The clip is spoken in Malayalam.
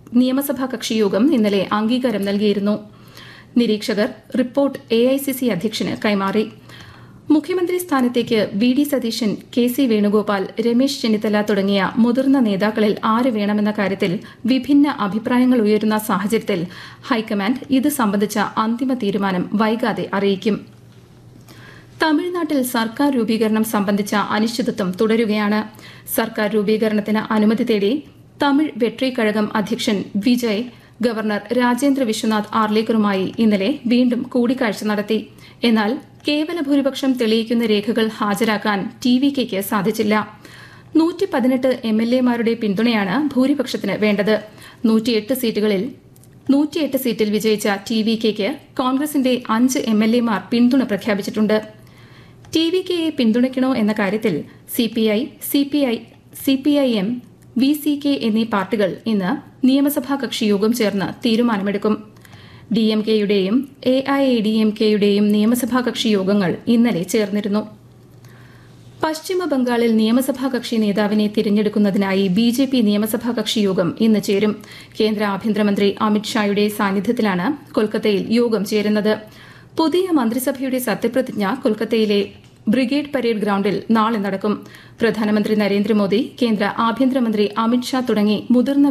നിയമസഭാ കക്ഷിയോഗം ഇന്നലെ അംഗീകാരം നൽകിയിരുന്നു നിരീക്ഷകർ റിപ്പോർട്ട് എഐസിസി അധ്യക്ഷന് കൈമാറി മുഖ്യമന്ത്രി സ്ഥാനത്തേക്ക് V D Satheesan K C Venugopal Ramesh Chennithala തുടങ്ങിയ മുതിർന്ന നേതാക്കളിൽ ആര് വേണമെന്ന കാര്യത്തിൽ വിഭിന്ന അഭിപ്രായങ്ങൾ ഉയരുന്ന സാഹചര്യത്തിൽ ഹൈക്കമാൻഡ് ഇത് സംബന്ധിച്ച അന്തിമ തീരുമാനം വൈകാതെ അറിയിക്കും തമിഴ്നാട്ടിൽ സർക്കാർ രൂപീകരണം സംബന്ധിച്ച അനിശ്ചിതത്വം തുടരുകയാണ് സർക്കാർ രൂപീകരണത്തിന് അനുമതി തേടി തമിഴ് വെട്രി കഴകം അധ്യക്ഷൻ വിജയ് ഗവർണർ രാജേന്ദ്ര വിശ്വനാഥ് ആർലേക്കറുമായി ഇന്നലെ വീണ്ടും കൂടിക്കാഴ്ച നടത്തി എന്നാൽ കേവല ഭൂരിപക്ഷം തെളിയിക്കുന്ന രേഖകൾ ഹാജരാക്കാൻ ടി വി കെക്ക് സാധിച്ചില്ല നൂറ്റി പതിനെട്ട് എം എൽ എമാരുടെ പിന്തുണയാണ് ഭൂരിപക്ഷത്തിന് വേണ്ടത് നൂറ്റിയെട്ട് സീറ്റുകളിൽ നൂറ്റിയെട്ട് സീറ്റിൽ വിജയിച്ച ടി വി കെക്ക് കോൺഗ്രസിന്റെ അഞ്ച് എം എൽ എമാർ പിന്തുണ പ്രഖ്യാപിച്ചിട്ടുണ്ട് ടി വി കെയെ പിന്തുണയ്ക്കണോ എന്ന കാര്യത്തിൽ CPI CPI CPIM V C K എന്നീ പാർട്ടികൾ ഇന്ന് നിയമസഭാ കക്ഷി യോഗം ചേർന്ന് തീരുമാനമെടുക്കും ഡി എം കെയുടെയും എ ഐ എ ഡി എം കെയുടെയും നിയമസഭാ കക്ഷി യോഗങ്ങൾ ഇന്നലെ ചേർന്നിരുന്നു പശ്ചിമ ബംഗാളിൽ നിയമസഭാ കക്ഷി നേതാവിനെ തിരഞ്ഞെടുക്കുന്നതിനായി ബി ജെ പി നിയമസഭാ കക്ഷി യോഗം ഇന്ന് ചേരും കേന്ദ്ര ആഭ്യന്തരമന്ത്രി അമിത്ഷായുടെ സാന്നിധ്യത്തിലാണ് കൊൽക്കത്തയിൽ യോഗം ചേരുന്നത് പുതിയ മന്ത്രിസഭയുടെ സത്യപ്രതിജ്ഞ കൊൽക്കത്തയിലെ ബ്രിഗേഡ് പരേഡ് ഗ്രൌണ്ടിൽ നാളെ നടക്കും പ്രധാനമന്ത്രി നരേന്ദ്രമോദി കേന്ദ്ര ആഭ്യന്തരമന്ത്രി അമിത്ഷാ തുടങ്ങി മുതിർന്ന